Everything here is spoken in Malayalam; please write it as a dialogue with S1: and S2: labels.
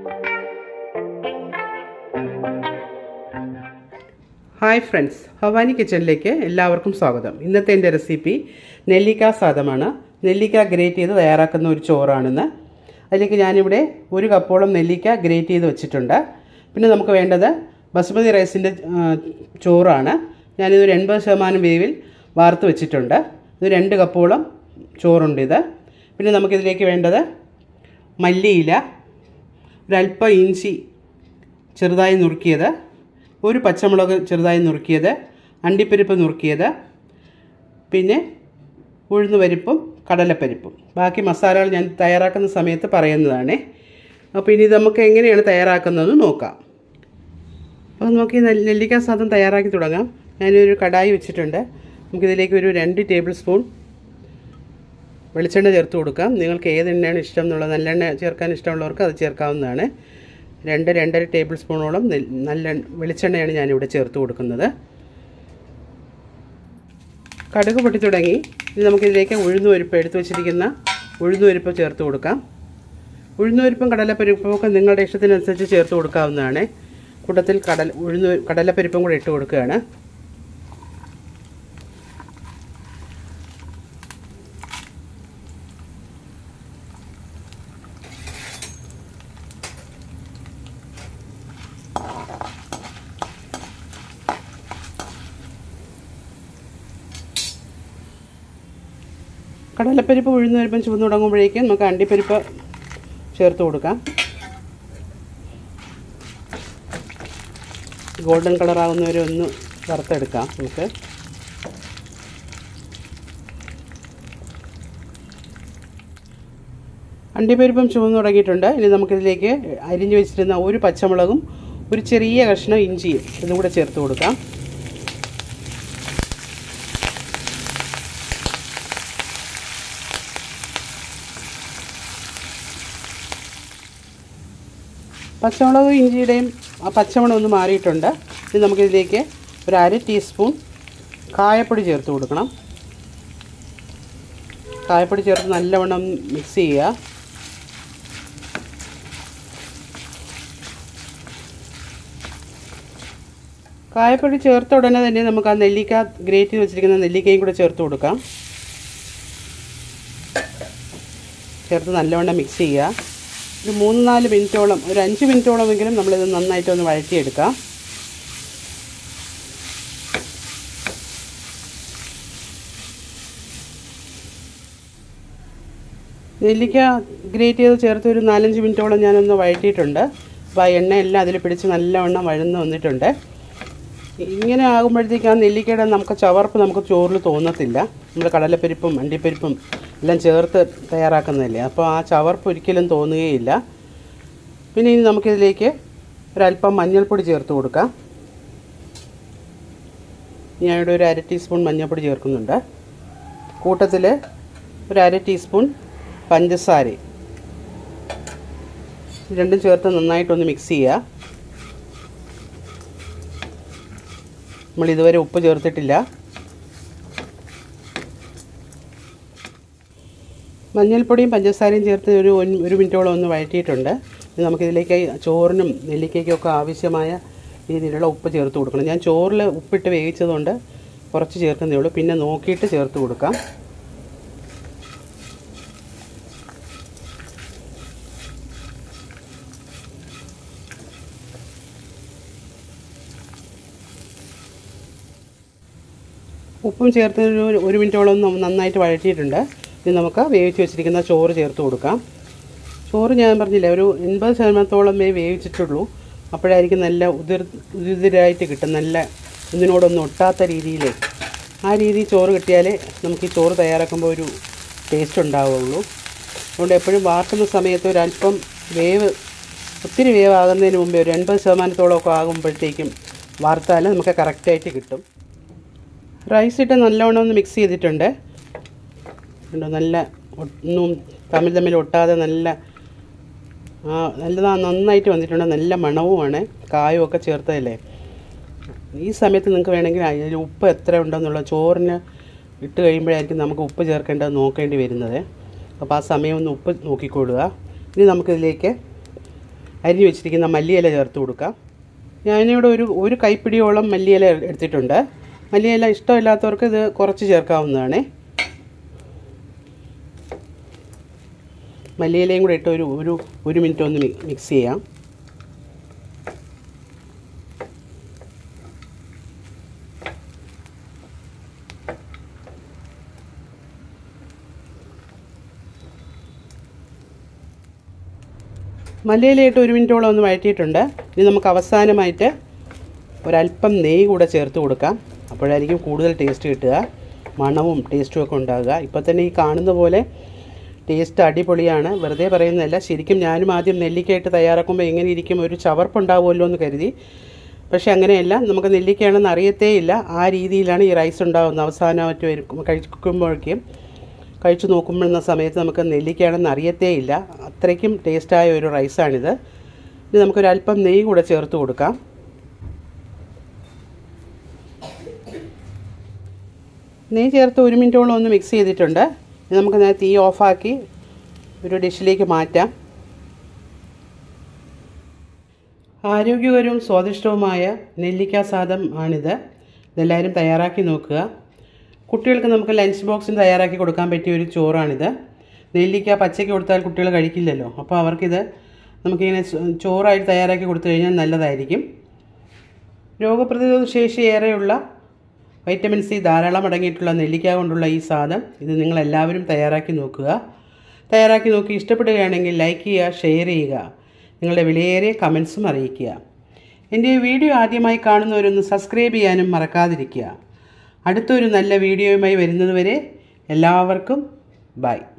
S1: ഹായ് ഫ്രണ്ട്സ് ഭവാനി കിച്ചണിലേക്ക് എല്ലാവർക്കും സ്വാഗതം ഇന്നത്തെ എൻ്റെ റെസിപ്പി നെല്ലിക്ക സാദമാണ് നെല്ലിക്ക ഗ്രേറ്റ് ചെയ്ത് തയ്യാറാക്കുന്ന ഒരു ചോറാണിന്ന് അതിലേക്ക് ഞാനിവിടെ ഒരു കപ്പോളം നെല്ലിക്ക ഗ്രേറ്റ് ചെയ്ത് വെച്ചിട്ടുണ്ട് പിന്നെ നമുക്ക് വേണ്ടത് ബസുമതി റൈസിൻ്റെ ചോറാണ് ഞാനിതൊരു എൺപത് ശതമാനം വേവിൽ വാർത്ത് വെച്ചിട്ടുണ്ട് ഇത് രണ്ട് കപ്പോളം ചോറുണ്ട് ഇത് പിന്നെ നമുക്കിതിലേക്ക് വേണ്ടത് മല്ലിയില ഒരല്പം ഇഞ്ചി ചെറുതായി നുറുക്കിയത് ഒരു പച്ചമുളക് ചെറുതായി നുറുക്കിയത് അണ്ടിപ്പരിപ്പ് നുറുക്കിയത് പിന്നെ ഉഴുന്നുപരിപ്പും കടലപ്പരിപ്പും ബാക്കി മസാലകൾ ഞാൻ തയ്യാറാക്കുന്ന സമയത്ത് പറയുന്നതാണ് അപ്പോൾ ഇനി ഇത് നമുക്ക് എങ്ങനെയാണ് തയ്യാറാക്കുന്നതെന്ന് നോക്കാം അപ്പോൾ നമുക്ക് ഈ നെല്ല് നെല്ലിക്ക സാധനം തയ്യാറാക്കി തുടങ്ങാം ഞാനൊരു കടായി വെച്ചിട്ടുണ്ട് നമുക്കിതിലേക്ക് ഒരു രണ്ട് ടേബിൾ സ്പൂൺ വെളിച്ചെണ്ണ ചേർത്ത് കൊടുക്കാം നിങ്ങൾക്ക് ഏത് എണ്ണയാണ് ഇഷ്ടം എന്നുള്ളത് നല്ലെണ്ണ ചേർക്കാൻ ഇഷ്ടമുള്ളവർക്ക് അത് ചേർക്കാവുന്നതാണ് രണ്ട് രണ്ടര ടേബിൾ സ്പൂണോളം നെൽ- നല്ല വെളിച്ചെണ്ണയാണ് ഞാനിവിടെ ചേർത്ത് കൊടുക്കുന്നത് കടുക് പൊട്ടി തുടങ്ങി ഇനി നമുക്കിതിലേക്ക് ഉഴുന്നുപരിപ്പ് എടുത്തു വെച്ചിരിക്കുന്ന ഉഴുന്നുപരിപ്പ് ചേർത്ത് കൊടുക്കാം ഉഴുന്നുപരിപ്പും കടലപ്പരിപ്പും ഒക്കെ നിങ്ങളുടെ ഇഷ്ടത്തിനനുസരിച്ച് ചേർത്ത് കൊടുക്കാവുന്നതാണ് കൂട്ടത്തിൽ കടൽ ഉഴുന്നു കടലപ്പരിപ്പും കൂടെ ഇട്ട് കൊടുക്കുകയാണ് കടലപ്പരിപ്പ് ഉഴുന്നുപരിപ്പും ചുവന്ന് തുടങ്ങുമ്പോഴേക്കും നമുക്ക് അണ്ടിപ്പരിപ്പ് ചേർത്ത് കൊടുക്കാം ഗോൾഡൻ കളറാകുന്നവരെ ഒന്ന് വറുത്തെടുക്കാം നമുക്ക് അണ്ടിപ്പരിപ്പും ചുവന്ന് തുടങ്ങിയിട്ടുണ്ട് ഇനി നമുക്കിതിലേക്ക് അരിഞ്ഞു വെച്ചിരുന്ന ഒരു പച്ചമുളകും ഒരു ചെറിയ കഷ്ണം ഇഞ്ചിയും ഇതും കൂടെ ചേർത്ത് കൊടുക്കാം പച്ചമുളകും ഇഞ്ചിയുടെയും ആ പച്ചമണം ഒന്ന് മാറിയിട്ടുണ്ട് ഇനി നമുക്കിതിലേക്ക് ഒരു അര ടീസ്പൂൺ കായപ്പൊടി ചേർത്ത് കൊടുക്കണം കായപ്പൊടി ചേർത്ത് നല്ലവണ്ണം മിക്സ് ചെയ്യുക കായപ്പൊടി ചേർത്ത ഉടനെ തന്നെ നമുക്ക് ആ നെല്ലിക്ക ഗ്രേറ്റ് ചെയ്ത് വെച്ചിരിക്കുന്ന നെല്ലിക്കയും കൂടെ ചേർത്ത് കൊടുക്കാം ചേർത്ത് നല്ലവണ്ണം മിക്സ് ചെയ്യുക ഒരു മൂന്ന് നാല് മിനിറ്റോളം ഒരു അഞ്ച് മിനിറ്റോളമെങ്കിലും നമ്മളിത് നന്നായിട്ടൊന്ന് വഴറ്റിയെടുക്കാം നെല്ലിക്ക ഗ്രേറ്റ് ചെയ്ത് ചേർത്ത് ഒരു നാലഞ്ച് മിനിറ്റോളം ഞാനൊന്ന് വഴറ്റിയിട്ടുണ്ട് അപ്പോൾ ആ എണ്ണയെല്ലാം അതിൽ പിടിച്ച് നല്ലവണ്ണം വഴന്ന് വന്നിട്ടുണ്ട് ഇങ്ങനെ ആകുമ്പോഴത്തേക്ക് ആ നെല്ലിക്കയുടെ നമുക്ക് ചവർപ്പ് നമുക്ക് ചോറിൽ തോന്നത്തില്ല നമ്മൾ കടലപ്പരിപ്പും അണ്ടിപ്പരിപ്പും എല്ലാം ചേർത്ത് തയ്യാറാക്കുന്നതല്ലേ അപ്പോൾ ആ ചവർപ്പ് ഒരിക്കലും തോന്നുകയില്ല പിന്നെ ഇനി നമുക്കിതിലേക്ക് ഒരല്പം മഞ്ഞൾപ്പൊടി ചേർത്ത് കൊടുക്കാം ഞാനിവിടെ ഒരു അര ടീസ്പൂൺ മഞ്ഞൾപ്പൊടി ചേർക്കുന്നുണ്ട് കൂട്ടത്തിൽ ഒരു അര ടീസ്പൂൺ പഞ്ചസാര രണ്ടും ചേർത്ത് നന്നായിട്ടൊന്ന് മിക്സ് ചെയ്യുക നമ്മൾ ഇതുവരെ ഉപ്പ് ചേർത്തിട്ടില്ല മഞ്ഞൾപ്പൊടിയും പഞ്ചസാരയും ചേർത്ത് ഒരു ഒൻ- ഒരു മിനിറ്റോളം ഒന്ന് വഴറ്റിയിട്ടുണ്ട് ഇനി നമുക്കിതിലേക്ക് ചോറിനും നെല്ലിക്കയ്ക്കൊക്കെ ആവശ്യമായ രീതിയിലുള്ള ഉപ്പ് ചേർത്ത് കൊടുക്കണം ഞാൻ ചോറിൽ ഉപ്പിട്ട് വേവിച്ചതുകൊണ്ട് കുറച്ച് ചേർക്കുന്നേ ഉള്ളൂ പിന്നെ നോക്കിയിട്ട് ചേർത്ത് കൊടുക്കാം ഉപ്പും ചേർത്ത് ഒരു ഒരു മിനിറ്റോളം ഒന്ന് നന്നായിട്ട് വഴറ്റിയിട്ടുണ്ട് ഇനി നമുക്ക് വേവിച്ച് വെച്ചിരിക്കുന്ന ചോറ് ചേർത്ത് കൊടുക്കാം ചോറ് ഞാൻ പറഞ്ഞില്ല ഒരു എൺപത് ശതമാനത്തോളം വേ വേവിച്ചിട്ടുള്ളൂ അപ്പോഴായിരിക്കും നല്ല ഉതിർ ഉതിരായിട്ട് കിട്ടും നല്ല ഒന്നിനോടൊന്നും ഒട്ടാത്ത രീതിയിൽ ആ രീതിയിൽ ചോറ് കിട്ടിയാലേ നമുക്ക് ഈ ചോറ് തയ്യാറാക്കുമ്പോൾ ഒരു ടേസ്റ്റ് ഉണ്ടാവുള്ളൂ അതുകൊണ്ട് എപ്പോഴും വാർക്കുന്ന സമയത്ത് ഒരല്പം വേവ് ഒത്തിരി വേവാകുന്നതിന് മുമ്പേ ഒരു എൺപത് ശതമാനത്തോളമൊക്കെ ആകുമ്പോഴത്തേക്കും വാർത്താൽ നമുക്ക് കറക്റ്റായിട്ട് കിട്ടും റൈസ് ഇട്ട് നല്ലവണ്ണം ഒന്ന് മിക്സ് ചെയ്തിട്ടുണ്ട് കണ്ടോ നല്ല ഒന്നും തമ്മിൽ തമ്മിൽ ഒട്ടാതെ നല്ല ആ നല്ലതാ നന്നായിട്ട് വന്നിട്ടുണ്ട് നല്ല മണവുമാണ് കായും ഒക്കെ ചേർത്തതല്ലേ ഈ സമയത്ത് നിങ്ങൾക്ക് വേണമെങ്കിൽ അതിൽ ഉപ്പ് എത്ര ഉണ്ടെന്നുള്ള ചോറിന് ഇട്ട് കഴിയുമ്പോഴായിരിക്കും നമുക്ക് ഉപ്പ് ചേർക്കേണ്ടത് നോക്കേണ്ടി വരുന്നത് അപ്പോൾ ആ സമയം ഒന്ന് ഉപ്പ് നോക്കിക്കൊള്ളുക ഇനി നമുക്കിതിലേക്ക് അരിഞ്ഞു വെച്ചിരിക്കുന്ന മല്ലിയില ചേർത്ത് കൊടുക്കാം ഞാനിവിടെ ഒരു ഒരു കൈപ്പിടിയോളം മല്ലിയില എടുത്തിട്ടുണ്ട് മല്ലിയില ഇഷ്ടമില്ലാത്തവർക്ക് ഇത് കുറച്ച് ചേർക്കാവുന്നതാണ് മല്ലിയിലയും കൂടെ ഇട്ട് ഒരു ഒരു ഒരു മിനിറ്റ് ഒന്ന് മിക്സ് ചെയ്യാം മല്ലിയിലയിട്ട് ഒരു മിനിറ്റോളം ഒന്ന് വഴറ്റിയിട്ടുണ്ട് ഇനി നമുക്ക് അവസാനമായിട്ട് ഒരല്പം നെയ്യ് കൂടെ ചേർത്ത് കൊടുക്കാം അപ്പോഴായിരിക്കും കൂടുതൽ ടേസ്റ്റ് കിട്ടുക മണവും ടേസ്റ്റും ഒക്കെ ഉണ്ടാകുക ഇപ്പോൾ തന്നെ ഈ കാണുന്ന പോലെ ടേസ്റ്റ് അടിപൊളിയാണ് വെറുതെ പറയുന്നതല്ല ശരിക്കും ഞാനും ആദ്യം നെല്ലിക്കയായിട്ട് തയ്യാറാക്കുമ്പോൾ എങ്ങനെ ഇരിക്കും ഒരു ചവർപ്പുണ്ടാവുമല്ലോ എന്ന് കരുതി പക്ഷേ അങ്ങനെയല്ല നമുക്ക് നെല്ലിക്കയാണെന്ന് അറിയത്തേയില്ല ആ രീതിയിലാണ് ഈ റൈസ് ഉണ്ടാകുന്നത് അവസാനമായിട്ട് വരും കഴിക്കുമ്പോഴേക്കും കഴിച്ചു നോക്കുമ്പോഴുന്ന സമയത്ത് നമുക്ക് നെല്ലിക്കയാണെന്ന് അറിയത്തേയില്ല അത്രയ്ക്കും ടേസ്റ്റായ ഒരു റൈസാണിത് ഇനി നമുക്കൊരല്പം നെയ്യ് കൂടെ ചേർത്ത് കൊടുക്കാം നെയ്യ് ചേർത്ത് ഒരു മിനിറ്റോളം ഒന്ന് മിക്സ് ചെയ്തിട്ടുണ്ട് ഇനി നമുക്ക് ഞാൻ തീ ഓഫാക്കി ഒരു ഡിഷിലേക്ക് മാറ്റാം ആരോഗ്യകരവും സ്വാദിഷ്ടവുമായ നെല്ലിക്ക സാദം ആണിത് ഇതെല്ലാവരും തയ്യാറാക്കി നോക്കുക കുട്ടികൾക്ക് നമുക്ക് ലഞ്ച് ബോക്സിന് തയ്യാറാക്കി കൊടുക്കാൻ പറ്റിയ ഒരു ചോറാണിത് നെല്ലിക്ക പച്ചയ്ക്ക് കൊടുത്താൽ കുട്ടികൾ കഴിക്കില്ലല്ലോ അപ്പോൾ അവർക്കിത് നമുക്കിങ്ങനെ ചോറായിട്ട് തയ്യാറാക്കി കൊടുത്തു കഴിഞ്ഞാൽ നല്ലതായിരിക്കും രോഗപ്രതിരോധ ശേഷി ഏറെയുള്ള വൈറ്റമിൻ സി ധാരാളം അടങ്ങിയിട്ടുള്ള നെല്ലിക്ക കൊണ്ടുള്ള ഈ സാധനം ഇത് നിങ്ങളെല്ലാവരും തയ്യാറാക്കി നോക്കുക തയ്യാറാക്കി നോക്കി ഇഷ്ടപ്പെടുകയാണെങ്കിൽ ലൈക്ക് ചെയ്യുക ഷെയർ ചെയ്യുക നിങ്ങളുടെ വിലയേറിയ കമൻസും അറിയിക്കുക എൻ്റെ ഈ വീഡിയോ ആദ്യമായി കാണുന്നവരൊന്ന് സബ്സ്ക്രൈബ് ചെയ്യാനും മറക്കാതിരിക്കുക അടുത്തൊരു നല്ല വീഡിയോയുമായി വരുന്നതുവരെ എല്ലാവർക്കും ബൈ